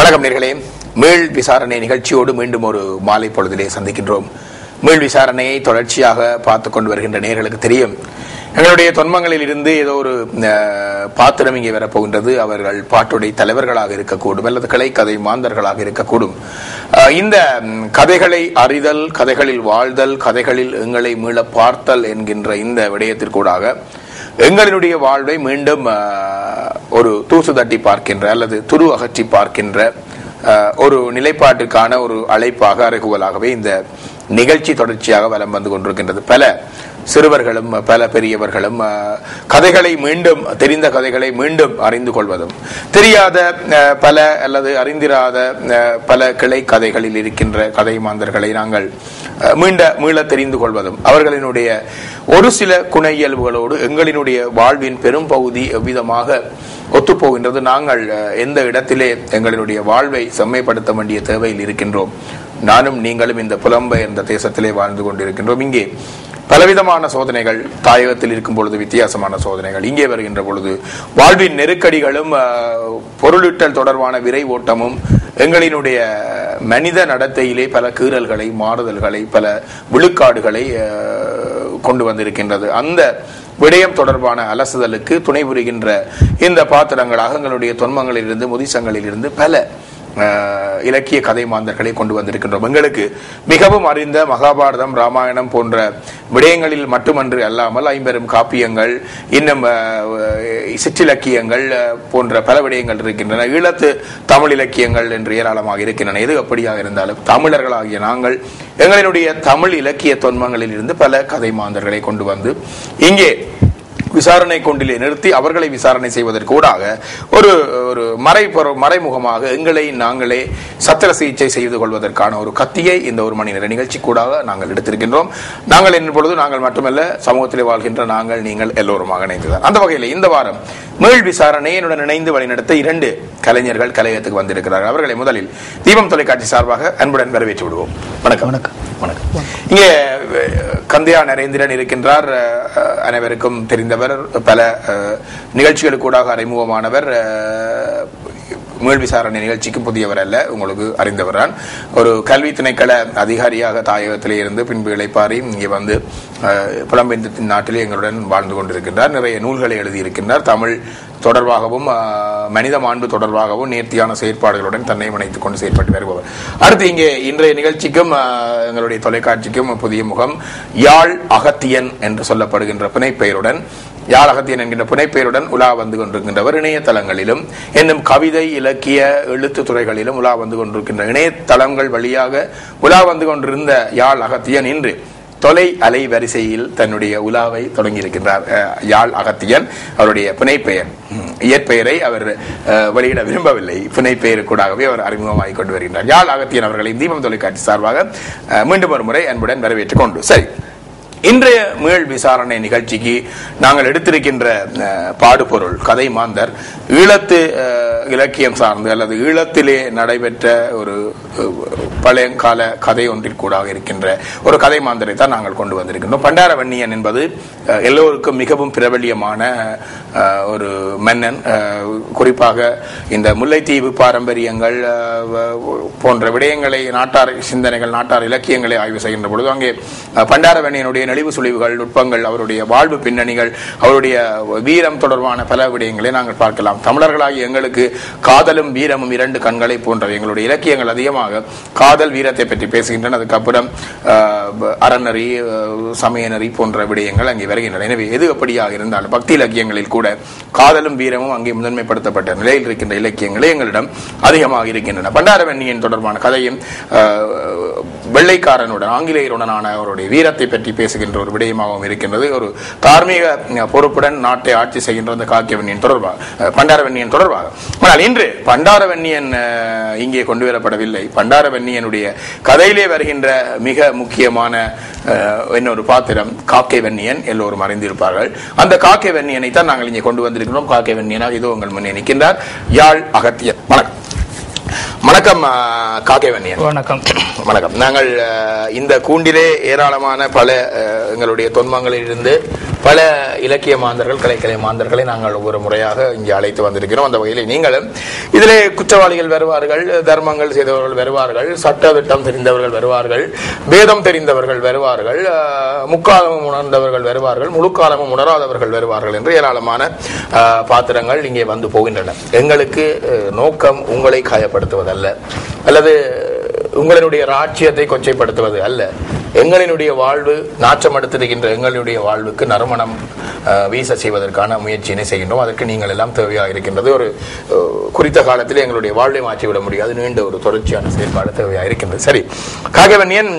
வணக்கம் நேர்களே மீள் விசாரணை நிகழ்ச்சியோடு மீண்டும் ஒரு மாலை பொழுதிலே சந்திக்கின்றோம் மீள் விசாரணையை தொடர்ச்சியாக பார்த்து கொண்டு வருகின்ற நேர்களுக்கு தெரியும் எங்களுடைய தொன்மங்களில் இருந்து ஏதோ ஒரு அஹ், பாத்திரம் இங்கே வரப்போகின்றது அவர்கள் பாட்டுடை தலைவர்களாக இருக்கக்கூடும் அல்லது கிளை கதை மாந்தர்களாக இருக்கக்கூடும் அஹ், இந்த ம், கதைகளை அறிதல் கதைகளில் வாழ்தல் கதைகளில் எங்களை மீள பார்த்தல் என்கின்ற இந்த விடயத்திற்கூடாக எங்களினுடைய வாழ்வை மீண்டும் அஹ், ஒரு தூசு தட்டி பார்க்கின்ற அல்லது துரு அகற்றி பார்க்கின்ற அஹ், ஒரு நிலைப்பாட்டிற்கான ஒரு அழைப்பாக அறைகூவலாகவே இந்த நிகழ்ச்சி தொடர்ச்சியாக வலம் வந்து கொண்டிருக்கின்றது பல சிறுவர்களும் பல பெரியவர்களும் அஹ், கதைகளை மீண்டும் தெரிந்த கதைகளை மீண்டும் அறிந்து கொள்வதும் தெரியாத அஹ், பல அல்லது அறிந்திராத அஹ், பல கிளை கதைகளில் இருக்கின்ற கதை மாந்தர்களை நாங்கள் அஹ், மீண்ட மீள தெரிந்து கொள்வதும் அவர்களினுடைய ஒரு சில குண இயல்புகளோடு எங்களினுடைய வாழ்வின் பெரும் பகுதி எவ்விதமாக ஒத்துப்போகின்றது நாங்கள் அஹ், எந்த இடத்திலே எங்களினுடைய வாழ்வை செம்மைப்படுத்த வேண்டிய தேவையில் இருக்கின்றோம் நானும் நீங்களும் இந்த புலம்பெயர்ந்த தேசத்திலே வாழ்ந்து கொண்டிருக்கின்றோம் இங்கே பலவிதமான சோதனைகள் தாயகத்தில் இருக்கும் பொழுது வித்தியாசமான சோதனைகள் இங்கே வருகின்ற பொழுது வாழ்வின் நெருக்கடிகளும் அஹ், பொருளீட்டல் தொடர்பான விரை ஓட்டமும் எங்களினுடைய மனித நடத்தையிலே பல கீறல்களை மாறுதல்களை பல விழுக்காடுகளை அஹ், கொண்டு வந்திருக்கின்றது அந்த விடயம் தொடர்பான அலசுதலுக்கு துணை புரிகின்ற இந்த பாத்திரங்களாக எங்களுடைய தொன்மங்களிலிருந்து முதிசங்களிலிருந்து பல அஹ், இலக்கிய கதை மாந்தர்களை கொண்டு வந்திருக்கின்றோம் எங்களுக்கு மிகவும் அறிந்த மகாபாரதம் ராமாயணம் போன்ற விடயங்களில் மட்டுமன்று அல்லாமல் ஐம்பெரும் காப்பியங்கள் இன்னும் அஹ், சிற்றிலக்கியங்கள் அஹ், போன்ற பல விடயங்கள் இருக்கின்றன ஈழத்து தமிழ் இலக்கியங்கள் என்று ஏராளமாக இருக்கின்றன எது அப்படியாக இருந்தாலும் தமிழர்களாகிய நாங்கள் எங்களினுடைய தமிழ் இலக்கிய தொன்மங்களில் இருந்து பல கதை மாந்தர்களை கொண்டு வந்து இங்கே விசாரணை கொண்டிலே நிறுத்தி அவர்களை விசாரணை செய்வதற்கு ஊடாக ஒரு ஒரு மறைபொரு மறைமுகமாக எங்களை நாங்களே சத்திர சிகிச்சை செய்து கொள்வதற்கான ஒரு கத்தியை இந்த ஒரு மணி நேர நிகழ்ச்சி கூடாக நாங்கள் எடுத்திருக்கின்றோம் நாங்கள் என்னும் பொழுது நாங்கள் மட்டுமல்ல சமூகத்திலே வாழ்கின்ற நாங்கள் நீங்கள் எல்லோருமாக இணைந்துதான் அந்த வகையில் இந்த வாரம் மீள் விசாரணையை என்னுடன் இணைந்து வழிநடத்த இரண்டு கலைஞர்கள் கலையத்துக்கு வந்திருக்கிறார்கள் அவர்களை முதலில் தீபம் தொலைக்காட்சி சார்பாக அன்புடன் வரவேற்று விடுவோம் வணக்கம் வணக்கம். வணக்கம் இங்கே அஹ், கந்தையா நரேந்திரன் இருக்கின்றார் அஹ், அனைவருக்கும் தெரிந்தவர் பல அஹ், நிகழ்ச்சிகளுக்கூடாக அறிமுகமானவர் அஹ், மீள் விசாரணை நிகழ்ச்சிக்கு புதியவர் அல்ல உங்களுக்கு அறிந்தவர் தான் ஒரு கல்வி திணைக்கள அதிகாரியாக தாயகத்திலே இருந்து பின்பு இளைப்பாரி இங்கே வந்து அஹ், புலம்பெயர்ந்த நாட்டிலே எங்களுடன் வாழ்ந்து கொண்டிருக்கின்றார் நிறைய நூல்களை எழுதியிருக்கின்றார் தமிழ் தொடர்பாகவும் அஹ், மனித மாண்பு தொடர்பாகவும் நேர்த்தியான செயற்பாடுகளுடன் தன்னை இணைத்துக் கொண்டு செயற்பட்டு வருபவர் அடுத்து இங்கே இன்றைய நிகழ்ச்சிக்கும் அஹ், எங்களுடைய தொலைக்காட்சிக்கும் புதிய முகம் யாழ் அகத்தியன் என்று சொல்லப்படுகின்ற புனைப்பெயருடன் யாழ் அகத்தியன் என்கின்ற புனைப்பெயருடன் உலா வந்து கொண்டிருக்கின்றவர் இணையதளங்களிலும் என்னும் கவிதை இலக்கிய எழுத்து துறைகளிலும் உலா வந்து கொண்டிருக்கின்ற இணையதளங்கள் வழியாக உலா வந்து கொண்டிருந்த யாழ் அகத்தியன் இன்று தொலை அலை வரிசையில் தன்னுடைய உலாவை தொடங்கியிருக்கின்றார் அஹ், யாழ் அகத்தியன் அவருடைய புனைப்பெயர் ம், இயற்பெயரை அவர் அஹ், வெளியிட விரும்பவில்லை புனைப்பெயருக்கூடாகவே அவர் அறிமுகமாகிக் கொண்டு வருகின்றார் யாழ் அகத்தியன் அவர்களை தீபம் தொலைக்காட்சி சார்பாக அஹ், மீண்டும் ஒரு முறை அன்புடன் வரவேற்றுக் கொண்டு சரி இன்றைய மீள் விசாரணை நிகழ்ச்சிக்கு நாங்கள் எடுத்திருக்கின்ற அஹ், பாடுபொருள் கதை மாந்தர் ஈழத்து அஹ், இலக்கியம் சார்ந்து அல்லது ஈழத்திலே நடைபெற்ற ஒரு அஹ், பழையங்கால கதை ஒன்றிற்கூடாக இருக்கின்ற ஒரு கதை மாந்தரை தான் நாங்கள் கொண்டு வந்திருக்கின்றோம் பண்டாரவன்னியன் என்பது அஹ், எல்லோருக்கும் மிகவும் பிரபல்யமான அஹ், ஒரு மன்னன் அஹ், குறிப்பாக இந்த முல்லைத்தீவு பாரம்பரியங்கள் அஹ், வ- போன்ற விடயங்களை நாட்டார் சிந்தனைகள் நாட்டார் இலக்கியங்களை ஆய்வு செய்கின்ற பொழுது அங்கே அஹ், பண்டாரவன்னியனுடைய நெளிவு சுழிவுகள் நுட்பங்கள் அவருடைய வாழ்வு பின்னணிகள் அவருடைய வீரம் தொடர்பான பல விடயங்களை நாங்கள் பார்க்கலாம் தமிழர்களாகிய எங்களுக்கு காதலும் வீரமும் இரண்டு கண்களை போன்றவை எங்களுடைய இலக்கியங்கள் அதிகமாக காதல் வீரத்தை பற்றி பேசுகின்றன அதுக்கப்புறம் அஹ், அறநெறி அஹ், சமயநெறி போன்ற விடயங்கள் அங்கே வருகின்றன எனவே எது அப்படியாக இருந்தாலும் பக்தி இலக்கியங்களில் கூட காதலும் வீரமும் அங்கே முதன்மைப்படுத்தப்பட்ட நிலையில் இருக்கின்ற இலக்கியங்களே எங்களிடம் அதிகமாக இருக்கின்றன பண்டாரவன்னியன் தொடர்பான கதையும் அஹ், வெள்ளைக்காரனுடன் ஆங்கிலேயருடனான அவருடைய வீரத்தை பற்றி பேசுகின்ற ஒரு விடயமாகவும் இருக்கின்றது ஒரு தார்மீக அஹ், பொறுப்புடன் நாட்டை ஆட்சி செய்கின்ற அந்த காக்கியவன்னியன் தொடர்பாக அஹ், பண்டாரவன்னியன் தொடர்பாக ஆனால் இன்று பண்டாரவன்னியன் அஹ், இங்கே கொண்டு வரப்படவில்லை பண்டாரவன்னியனுடைய கதையிலே வருகின்ற மிக முக்கியமான அஹ், இன்னொரு பாத்திரம் காக்கை வன்னியன் எல்லோரும் அறிந்திருப்பார்கள் அந்த காக்கை வன்னியனை தான் நாங்கள் இங்கே கொண்டு வந்திருக்கிறோம் காக்கை வன்னியனாக இதோ உங்கள் முன்னே நிற்கின்றார் யாழ் அகத்தியன் வணக்கம் வணக்கம் அஹ், காக்கை வன்னியன் வணக்கம் வணக்கம் நாங்கள் அஹ், இந்த கூண்டிலே ஏராளமான பல அஹ், எங்களுடைய தொன்மங்களில் இருந்து பல இலக்கிய மாந்தர்கள் கலைக்கலை மாந்தர்களை நாங்கள் ஒவ்வொரு முறையாக இங்கே அழைத்து வந்திருக்கிறோம் அந்த வகையில் நீங்களும் இதிலே குற்றவாளிகள் வருவார்கள் தர்மங்கள் செய்தவர்கள் வருவார்கள் சட்ட திட்டம் தெரிந்தவர்கள் வருவார்கள் வேதம் தெரிந்தவர்கள் வருவார்கள் அஹ், முக்காலமும் உணர்ந்தவர்கள் வருவார்கள் முழுக்காலமும் உணராதவர்கள் வருவார்கள் என்று ஏராளமான அஹ், பாத்திரங்கள் இங்கே வந்து போகின்றன எங்களுக்கு அஹ், நோக்கம் உங்களை காயப்படுத்துவதல்ல அல்லது உங்களினுடைய ராஜ்யத்தை கொச்சைப்படுத்துவது அல்ல எங்களினுடைய வாழ்வு நாச்சம் எடுத்திருக்கின்ற எங்களுடைய வாழ்வுக்கு நறுமணம் அஹ், வீச செய்வதற்கான முயற்சியினை செய்கின்றோம் அதற்கு நீங்கள் எல்லாம் தேவையாக இருக்கின்றது ஒரு அஹ், குறித்த காலத்தில் எங்களுடைய வாழ்வை மாற்றிவிட முடியாது நீண்ட ஒரு தொடர்ச்சியான செயல்பாடு தேவையாக இருக்கின்றது சரி காகவன்யன்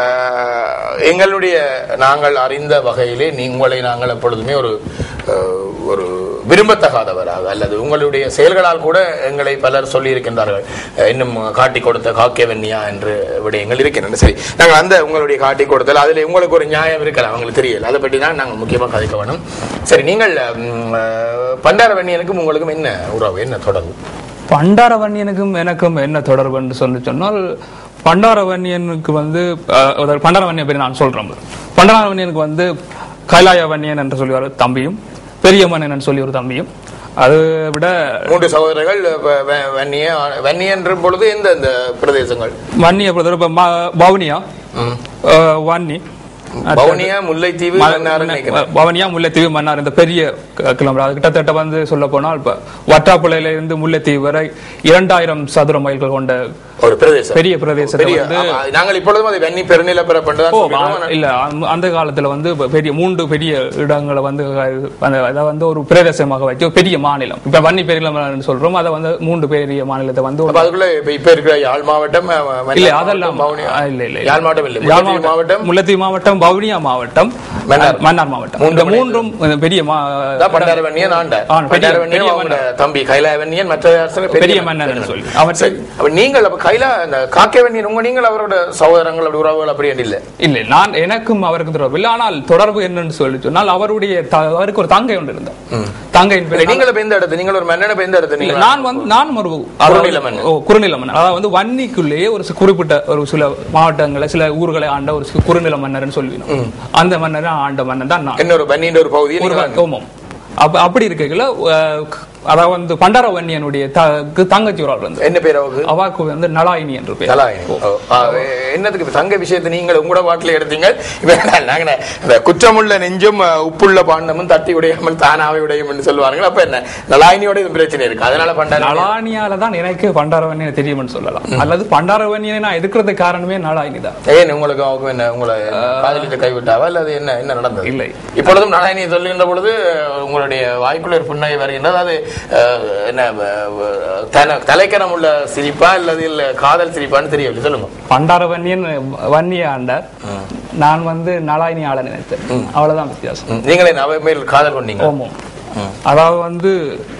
அஹ், எங்களுடைய நாங்கள் அறிந்த வகையிலே நீ உங்களை நாங்கள் எப்பொழுதுமே ஒரு அஹ், ஒரு விரும்பத்தகாதவராக அல்லது உங்களுடைய செயல்களால் கூட எங்களை பலர் சொல்லி இருக்கின்றார்கள் அஹ், இன்னும் காட்டி கொடுத்த காக்கியவன்யா என்று விடயங்கள் இருக்கின்றன சரி நாங்கள் அந்த உங்களுடைய காட்டி கொடுத்தல் அதில் உங்களுக்கு ஒரு நியாயம் இருக்கலாம் அவங்களுக்கு தெரியல அதை பற்றி தான் நாங்கள் முக்கியமாக கதைக்க வேணும் சரி நீங்கள் ம், அஹ், பண்டாரவன்னியனுக்கும் உங்களுக்கும் என்ன உறவு என்ன தொடர்பு பண்டாரவன்யனுக்கும் எனக்கும் என்ன தொடர்பு என்று சொல்லி சொன்னால் பண்டாரவன்யனுக்கு வந்து அஹ், அதாவது பண்டாரவன்யன் பேர் நான் சொல்றேன் பண்டாரவன்யனுக்கு வந்து கைலாயவன்யன் என்று சொல்லி ஒரு தம்பியும் பெரியம்மன் என்று சொல்லி ஒரு தம்பியும் அதை விட மூன்று சகோதரர்கள் வ- வ- வன்னிய வன்னிய என்ற பொழுது எந்த இந்த பிரதேசங்கள் வன்னிய பிரதர் இப்ப ம- பவுனியா ம். அஹ், வன்னி பவுனியா முல்லைத்தீவு மன்னார் நினைக்கிறேன் பவனியா முல்லைத்தீவு மன்னார் இந்த பெரிய க- கிலோமீட்டர் அது கிட்டத்தட்ட வந்து சொல்ல போனால் இப்ப வட்டாப்புலையில இருந்து முல்லைத்தீவு வரை இரண்டாயிரம் சதுர மைல்கள் கொண்ட ஒரு பிரதேசம் பெரிய பிரதேசத்தை பெரிய வந்து ஆமா, நாங்கள் இப்பொழுதும் அதை வன்னி பெருநிலப்பரப்பட்டுதான் ஓ, சொல்கிறோம். ஆ- இல்ல அந்த- அந்த காலத்துல வந்து இப்ப பெரிய மூன்று பெரிய இடங்களை வந்து அந்த அதை வந்து ஒரு பிரதேசமாக வச்சு ஒரு பெரிய மாநிலம் இப்ப வன்னி பெரிய மாநிலம் சொல்றோம் அதை வந்து மூன்று பெரிய மாநிலத்தை வந்து ஒரு- அப்ப அதுக்குள்ள இப்ப இப்ப இருக்கிற யாழ் மாவட்டம் அஹ், மன்னார் இல்ல மாவட்டம், அதெல்லாம் பவுனியா- ஆ, இல்ல இல்ல இல்ல. யாழ் மாவட்டம் இல்லை யாழ் முல்லைத்தீவு மாவட்டம் முல்லைத்தீவு மாவட்டம் வவுனியா மாவட்டம் மன்னார். மன்னார் மாவட்டம் மூன்று இந்த மூன்றும் இந்த பெரிய மா- தான் பண்டாரவன்னியன் ஆண்டார் ஆ, பெரிய- பண்டாரவன்னியன் பெரிய அவங்களோட தம்பி கைலாவன்னியன் மற்ற அரசர்கள் பெரிய மன்னர் சொல்லி அவர் சரி அப்ப நீங்கள் அப்ப கைலா அந்த காக்கேவன்னியன் உங்க நீங்கள் அவரோட சகோதரங்கள் அப்படி உறவுகள் அப்படி என்று இல்ல இல்லை நான் எனக்கும் அவருக்கும் தொடர்பு இல்லை ஆனால் தொடர்பு என்னன்னு சொல்லி சொன்னால் அவருடைய த- அவருக்கு ஒரு தங்கை ஒன்று இருந்தார் தங்கையின் இல்ல, பேர் நீங்கள் இப்ப எந்த இடத்து நீங்கள் ஒரு மன்னனை இப்ப எந்த இடத்து இல்ல, நீங்கள் நான் வந்து நான் ஒரு குறுநில மன்னன். ஓ குறுநில மன்னர் அதாவது வந்து வன்னிக்குள்ளேயே ஒரு சி- குறிப்பிட்ட ஒரு சில மாவட்டங்களை சில ஊர்களை ஆண்ட ஒரு சி- குறுநில மன்னர்னு சொல்லுவோம் அந்த மன்னர் ஆண்ட மன்னன் தான் நான் இன்னொரு பன்னின்ற ஒரு பகுதியை ஒரு நீங்கள் கோமம் அப்ப அப்படி இருக்கையில அஹ், அதாவது வந்து பண்டாரவன்னியனுடைய த- தங்கச்சி ஒரு ஆள் வந்து என்ன பேர் அவருக்கு அவாக்கு வந்து நலாயினி என்று பேர் கலாயினி. ஓ, ஆ, என்னத்துக்கு இப்ப தங்க விஷயத்தை நீங்கள் உங்களோட பாட்டில் எடுத்தீங்க இப்ப என்ன, நாங்க இந்த குற்றமுள்ள நெஞ்சும் அஹ், உப்புள்ள பாண்டமும் தட்டி உடையாமல் தானாவே உடையும் என்று சொல்லுவார்கள் அப்ப என்ன நலாயினியோட இது பிரச்சனை இருக்கு அதனால பண்டார நலானியால தான் எனக்கு பண்டாரவன்னியனை தெரியும்னு சொல்லலாம் அல்லது பண்டாரவன்னியனை நான் எதிர்க்கிறதுக்கு காரணமே நலாயினி தான் ஏன் உங்களுக்கு அவங்க என்ன உங்களை காதலிக்க கைவிட்டாவா அல்லது என்ன என்ன நடந்தது இல்லை. இப்பொழுதும் நாராயணியை சொல்லுகின்ற பொழுது உங்களுடைய வாய்க்குள்ள ஒரு புன்னகை வருகின்றது அது அஹ், என்ன அஹ், தன- தலைக்கணம் உள்ள சிரிப்பா அல்லது இல்ல காதல் சிரிப்பான்னு தெரியவில்லை சொல்லுங்க பண்டாரவன்னியன் வன்னிய ஆண்டார் நான் வந்து நலாயினி ஆள நினைத்தேன் அவ்வளவுதான் வித்தியாசம் ம், நீங்களே நவ மேல் காதல் கொண்டீங்க ஓமம் அதாவது வந்து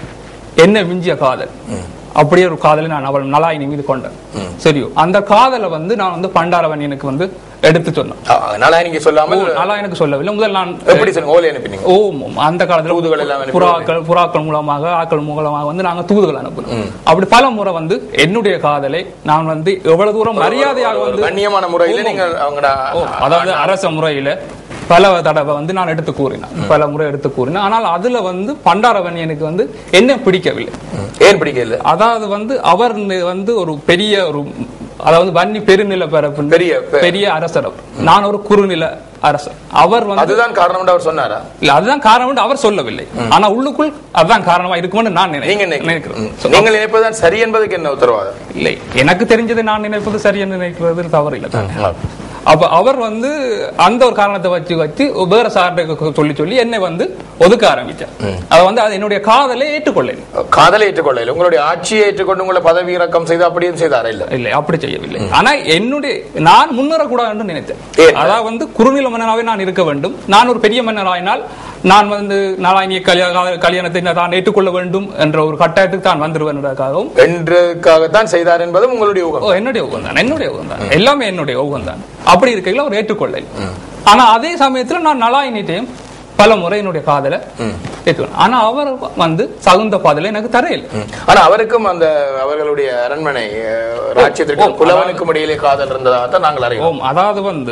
என்ன மிஞ்சிய காதல் அப்படியே ஒரு காதலை நான் அவள் நலாயினி மீது கொண்டேன் சரியோ அந்த காதலை வந்து நான் வந்து பண்டாரவன்னியனுக்கு வந்து எடுத்து சொன்னேன் அஹ், நாராயணிக்கு சொல்லாமல் நலாயனுக்கு சொல்லவில்லை முதல் நான் எப்படி சொல்லுங்க ஓலை அனுப்பினீங்க ஓம் ஓம். அந்த காலத்துல தூதுகள் எல்லாம் அனுப்பி புறாக்கள் புறாக்கள் மூலமாக ஆக்கள் மூலமாக வந்து நாங்க தூதுகள் அனுப்பணும் அப்படி பல முறை வந்து என்னுடைய காதலை நான் வந்து எவ்வளவு தூரம் மரியாதையாக ஒரு வந்து கண்ணியமான முறையில நீங்கள் அவங்களோட ஓ, அதாவது அரச முறையில பல தடவை வந்து நான் எடுத்து கூறினேன் பல முறை எடுத்து கூறினேன் ஆனால் அதுல வந்து பண்டாரவன்யனுக்கு வந்து என்ன பிடிக்கவில்லை ஏன் பிடிக்கல அதாவது வந்து அவர் நி- வந்து ஒரு பெரிய ஒரு அதாவது வன்னி பெருநில பரப்பு பெரிய பெ- பெரிய அரசர் அவர் நான் ஒரு குறுநில அரசர் அவர் வந்து அதுதான் காரணம் அவர் சொன்னாரா இல்ல அதுதான் காரணம் அவர் சொல்லவில்லை ஆனா உள்ளுக்குள் அதுதான் காரணமா இருக்கும்னு நான் நினை- நீங்க நினைக்கிறேன் நினைக்கிறேன் நீங்கள் நினைப்பதுதான் சரி என்பதுக்கு என்ன உத்தரவாதம் இல்லை எனக்கு தெரிஞ்சதை நான் நினைப்பது சரி என்று நினைக்கிறது தவறு இல்லை தானே. அப்ப அவர் வந்து அந்த ஒரு காரணத்தை வச்சு வச்சு வேற சார்ட்ட சொல்லி சொல்லி என்னை வந்து ஒதுக்க ஆரம்பிச்சார் அது வந்து அது என்னுடைய காதலை ஏற்றுக்கொள்ள காதலை ஏற்றுக்கொள்ளல உங்களுடைய ஆட்சியை ஏற்றுக்கொண்டு உங்களை பதவி இறக்கம் செய்து அப்படியும் செய்தாரா இல்ல இல்லை அப்படி செய்யவில்லை ஆனா என்னுடைய நான் முன்னேறக்கூடாது என்று நினைத்தேன் ஏன்? அதாவது வந்து குறுநில மன்னனாவே நான் இருக்க வேண்டும் நான் ஒரு பெரிய மன்னராயினால் நான் வந்து நாராயணிய கல்யாண கல்யாணத்தை நான் ஏற்றுக்கொள்ள வேண்டும் என்ற ஒரு கட்டாயத்துக்கு தான் வந்துருவேன்றதுக்காகவும் என்றதுக்காகத்தான் செய்தார் என்பதும் உங்களுடைய ஊகம் ஓ என்னுடைய ஊகம் தான் என்னுடைய ஊகம் தான் எல்லாமே என்னுடைய ஊகம் தான் அப்படி இருக்கையில அவர் ஏற்றுக்கொள்ள ஆனா அதே சமயத்துல நான் நலாயினிட்டையும் பல முறை என்னுடைய காதலை ஏற்றுக்கணும் ஆனா அவர் வந்து தகுந்த பாதலை எனக்கு தரையில் ம். ஆனா அவருக்கும் அந்த அவர்களுடைய அரண்மனை அஹ், ராஜ்யத்திற்கும் ஓ, புலவனுக்கும் இடையிலே காதல் இருந்ததாகத்தான் நாங்கள் அறிவோம் ஓம் அதாவது வந்து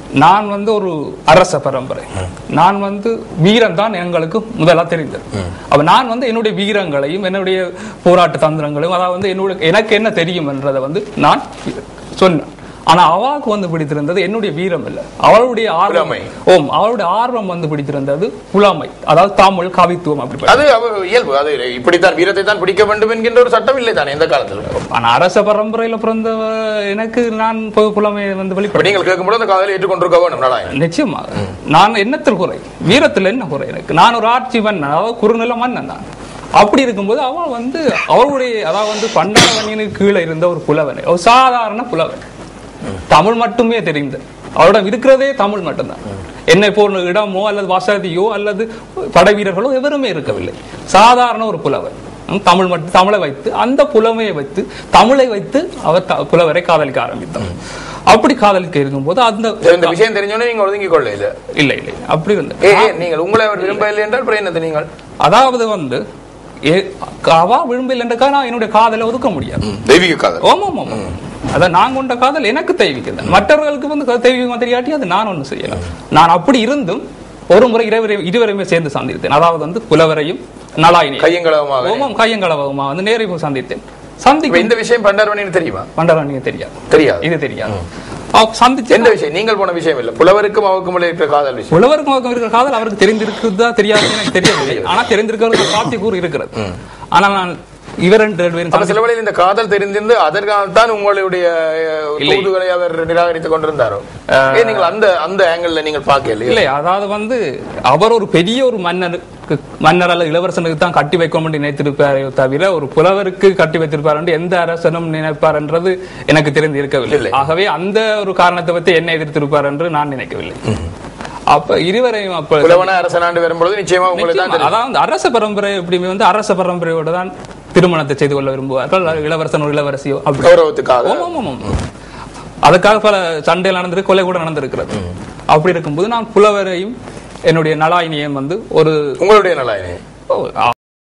நான் வந்து ஒரு அரச பரம்பரை நான் வந்து வீரம் தான் எங்களுக்கு முதலா தெரிந்தது அப்ப நான் வந்து என்னுடைய வீரங்களையும் என்னுடைய போராட்ட தந்திரங்களையும் அதாவது வந்து என்னுடைய எனக்கு என்ன தெரியும் என்றதை வந்து நான் சொன்னேன் ஆனா அவாவுக்கு வந்து பிடித்திருந்தது என்னுடைய வீரம் இல்ல அவளுடைய ஆர்வம் புலமை. ஓம் அவளுடைய ஆர்வம் வந்து பிடித்திருந்தது புலமை அதாவது தமிழ் கவித்துவம் அப்படி அது அவ இயல்பு அது இப்படித்தான் வீரத்தை தான் பிடிக்க வேண்டும் என்கின்ற ஒரு சட்டம் இல்லை தானே எந்த காலத்தில் ஆனா அரச பரம்பரையில பிறந்த எனக்கு நான் பு- புலமையை வந்து இப்ப வெளிப்பட நீங்கள் கேட்கும்போது அந்த காதலை ஏற்றுக்கொண்டிருக்க வேணும் நாராயணன் நிச்சயமாக நான் என்னத்தில் குறை வீரத்தில் என்ன குறை எனக்கு நான் ஒரு ஆட்சி மன்னன் அதாவது குறுநில மன்னன் நான் அப்படி இருக்கும்போது அவன் வந்து அவருடைய அதாவது வந்து பண்டாரவணியனுக்கு கீழே இருந்த ஒரு புலவன் ஒரு சாதாரண புலவன் தமிழ் மட்டுமே தெரிந்த அவரிடம் இருக்கிறதே தமிழ் மட்டும்தான் என்னை போன்ற இடமோ அல்லது வசதியோ அல்லது படை வீரர்களோ எவருமே இருக்கவில்லை சாதாரண ஒரு புலவன் ம், தமிழ் மட்டும் தமிழை வைத்து அந்த புலமையை வைத்து தமிழை வைத்து அவர் த- புலவரை காதலிக்க ஆரம்பித்தார் அப்படி காதலிக்க இருக்கும்போது அந்த சரி, இந்த விஷயம் தெரிஞ்சோடனே நீங்க ஒதுங்கிக் கொள்ள இல்ல இல்லை இல்லை அப்படி வந்து ஏ ஏ, நீங்கள் உங்களை அவர் விரும்பவில்லை என்றால் அப்புறம் என்னது நீங்கள் அதாவது வந்து ஏ- அவா விரும்பில் என்றக்கா நான் என்னுடைய காதலை ஒதுக்க முடியாது தெய்வீக காதல் ஓமாம் ஆமாம் அதான் நான் கொண்ட காதல் எனக்கு தெய்வீகம் மற்றவர்களுக்கு வந்து க- தெய்வீகமா தெரியாட்டி அது நான் ஒண்ணு செய்யலாம் நான் அப்படி இருந்தும் ஒரு முறை இருவரை இருவரையுமே சேர்ந்து சந்தித்தேன் அதாவது வந்து புலவரையும் நலாயினி கையங்களவமாக ஓமம் கையங்களவமா வந்து நேரை போய் சந்தித்தேன் இப்ப சந்திக்க இந்த விஷயம் பண்டாரவணின்னு தெரியுமா பண்டராணிக்கு தெரியாது தெரியாது இது தெரியாது அவ சந்திச்சு எந்த விஷயம் நீங்கள் போன விஷயம் இல்ல புலவருக்கும் அவருக்கும் உள்ள இருக்கிற காதல் விஷயம் உழவருக்கும் அவருக்கும் இருக்கிற காதல் அவருக்கு தெரிந்திருக்குதா தெரியாது எனக்கு தெரியவில்லை ஆனா தெரிந்திருக்கிறதுக்கு சாத்தியக்கூறு இருக்கிறது ஆனா நான் இவர் ரெண்டு பேரும் அப்ப சில வேளையில் இந்த காதல் தெரிந்திருந்து அதற்காக தான் உங்களுடைய அஹ், இல்லை. தூதுகளை அவர் நிராகரித்துக் கொண்டிருந்தாரோ ஏன் நீங்கள் அந்த அந்த ஆங்கிள் நீங்கள் பார்க்கல இல்லை அதாவது வந்து அவர் ஒரு பெரிய ஒரு மன்னருக்கு மன்னர் அல்லது இளவரசனுக்கு தான் கட்டி வைக்கும் என்று நினைத்திருப்பாரே தவிர ஒரு புலவருக்கு கட்டி வைத்திருப்பார் என்று எந்த அரசனும் நினைப்பார் என்றது எனக்கு தெரிந்து இருக்கவில்லை இல்லை. ஆகவே அந்த ஒரு காரணத்தை பற்றி என்ன எதிர்த்திருப்பார் என்று நான் நினைக்கவில்லை அப்ப இருவரையும் அப்ப புலவன அரசனாண்டு வரும்பொழுது நிச்சயமா உங்களுக்கு தான் நிச்சயமா. தெரியும் அதாவது அரச பரம்பரை எப்படியுமே வந்து அரச பரம்பரையோட தான் திருமணத்தை செய்து கொள்ள விரும்புவார்கள் அல்லது இளவரசன் ஒரு இளவரசியோ அப்படி கௌரவத்துக்காக ஆமாம், ஆமாம், ஆமாம். அதுக்காக பல சண்டைகள் நடந்திருக்கு கொலை கூட நடந்திருக்கிறது அப்படி இருக்கும்போது நான் புலவரையும் என்னுடைய நலாயினியையும் வந்து ஒரு உங்களுடைய நலாயினே ஓ,